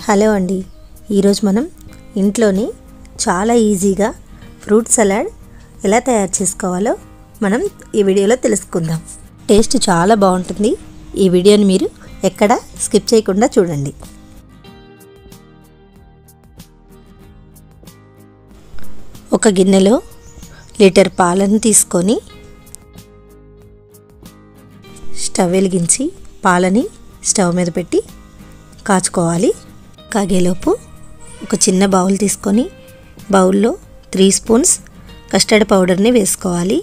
hello అండి ఈరోజు మనం ఇంట్లోనే చాలా ఈజీగా ఫ్రూట్ సలాడ్ ఎలా తయారు చేసుకోవాలో మనం ఈ వీడియోలో తెలుసుకుందాం టేస్ట్ చాలా బాగుంటుంది ఈ వీడియోని మీరు ఎక్కడ స్కిప్ చేయకుండా చూడండి ఒక గిన్నెలో లీటర్ పాలను తీసుకొని స్టవ్ వెలిగించి పాలని స్టవ్ మీద పెట్టి కాచుకోవాలి కాగేలోపు ఒక చిన్న బౌల్ తీసుకొని బౌల్లో త్రీ స్పూన్స్ కస్టర్డ్ పౌడర్ని వేసుకోవాలి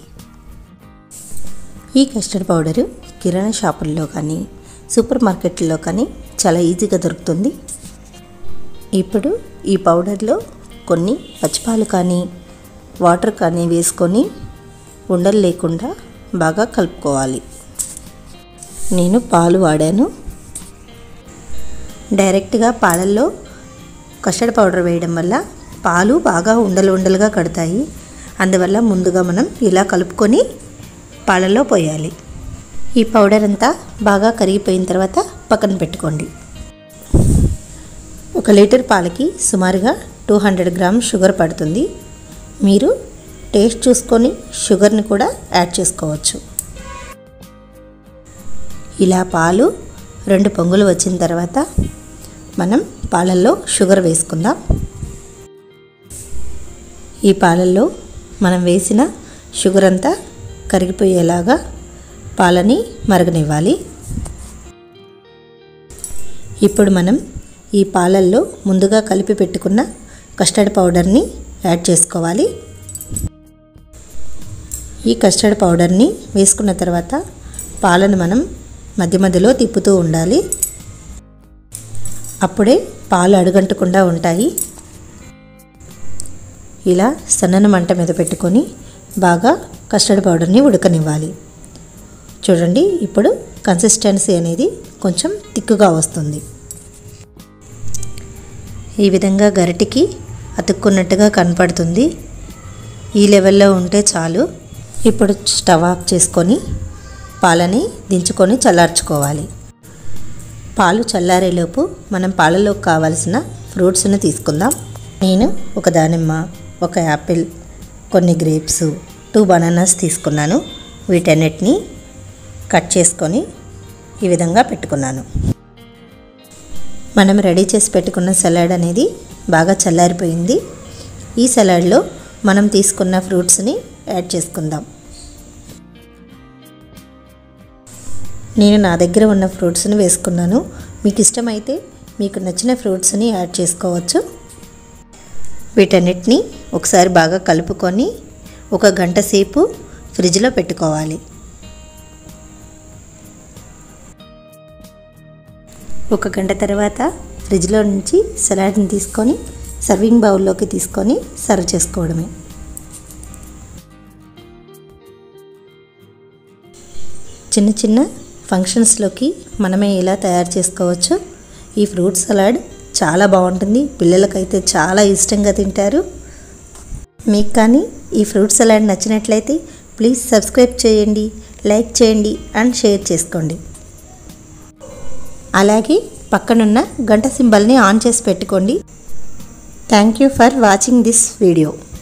ఈ కస్టర్డ్ పౌడరు కిరాణా షాపుల్లో కానీ సూపర్ మార్కెట్లో కానీ చాలా ఈజీగా దొరుకుతుంది ఇప్పుడు ఈ పౌడర్లో కొన్ని పచ్చిపాలు కానీ వాటర్ కానీ వేసుకొని ఉండలు లేకుండా బాగా కలుపుకోవాలి నేను పాలు వాడాను డైరెక్ట్గా పాలల్లో కస్టర్డ్ పౌడర్ వేయడం వల్ల పాలు బాగా ఉండలు ఉండలుగా కడతాయి అందువల్ల ముందుగా మనం ఇలా కలుపుకొని పాలల్లో పోయాలి ఈ పౌడర్ అంతా బాగా కరిగిపోయిన తర్వాత పక్కన పెట్టుకోండి ఒక లీటర్ పాలకి సుమారుగా టూ హండ్రెడ్ గ్రామ్ షుగర్ పడుతుంది మీరు టేస్ట్ చూసుకొని షుగర్ని కూడా యాడ్ చేసుకోవచ్చు ఇలా పాలు రెండు పొంగులు వచ్చిన తర్వాత మనం పాలల్లో షుగర్ వేసుకుందాం ఈ పాలల్లో మనం వేసిన షుగర్ అంతా కరిగిపోయేలాగా పాలని మరగనివ్వాలి ఇప్పుడు మనం ఈ పాలల్లో ముందుగా కలిపి పెట్టుకున్న కస్టర్డ్ పౌడర్ని యాడ్ చేసుకోవాలి ఈ కస్టర్డ్ పౌడర్ని వేసుకున్న తర్వాత పాలను మనం మధ్య మధ్యలో తిప్పుతూ ఉండాలి అప్పుడే పాలు అడుగంటకుండా ఉంటాయి ఇలా సన్నని మంట మీద పెట్టుకొని బాగా కస్టర్డ్ పౌడర్ని ఉడకనివ్వాలి చూడండి ఇప్పుడు కన్సిస్టెన్సీ అనేది కొంచెం తిక్కుగా వస్తుంది ఈ విధంగా గరిటికి అతుక్కున్నట్టుగా కనపడుతుంది ఈ లెవెల్లో ఉంటే చాలు ఇప్పుడు స్టవ్ ఆఫ్ చేసుకొని పాలని దించుకొని చల్లార్చుకోవాలి పాలు చల్లారేలోపు మనం పాలలోకి కావలసిన ఫ్రూట్స్ని తీసుకుందాం నేను ఒక దానిమ్మ ఒక యాపిల్ కొన్ని గ్రేప్స్ టూ బనానాస్ తీసుకున్నాను వీటన్నిటిని కట్ చేసుకొని ఈ విధంగా పెట్టుకున్నాను మనం రెడీ చేసి పెట్టుకున్న సలాడ్ అనేది బాగా చల్లారిపోయింది ఈ సలాడ్లో మనం తీసుకున్న ఫ్రూట్స్ని యాడ్ చేసుకుందాం నేను నా దగ్గర ఉన్న ఫ్రూట్స్ని వేసుకున్నాను మీకు ఇష్టమైతే మీకు నచ్చిన ఫ్రూట్స్ని యాడ్ చేసుకోవచ్చు వీటన్నిటిని ఒకసారి బాగా కలుపుకొని ఒక గంట సేపు ఫ్రిడ్జ్లో పెట్టుకోవాలి ఒక గంట తర్వాత ఫ్రిడ్జ్లో నుంచి సలాడ్ని తీసుకొని సర్వింగ్ బౌల్లోకి తీసుకొని సర్వ్ చేసుకోవడమే చిన్న చిన్న ఫంక్షన్స్లోకి మనమే ఇలా తయారు చేసుకోవచ్చు ఈ ఫ్రూట్ సలాడ్ చాలా బాగుంటుంది పిల్లలకైతే చాలా ఇష్టంగా తింటారు మీకు కానీ ఈ ఫ్రూట్ సలాడ్ నచ్చినట్లయితే ప్లీజ్ సబ్స్క్రైబ్ చేయండి లైక్ చేయండి అండ్ షేర్ చేసుకోండి అలాగే పక్కనున్న గంట సింబల్ని ఆన్ చేసి పెట్టుకోండి thank you for watching this video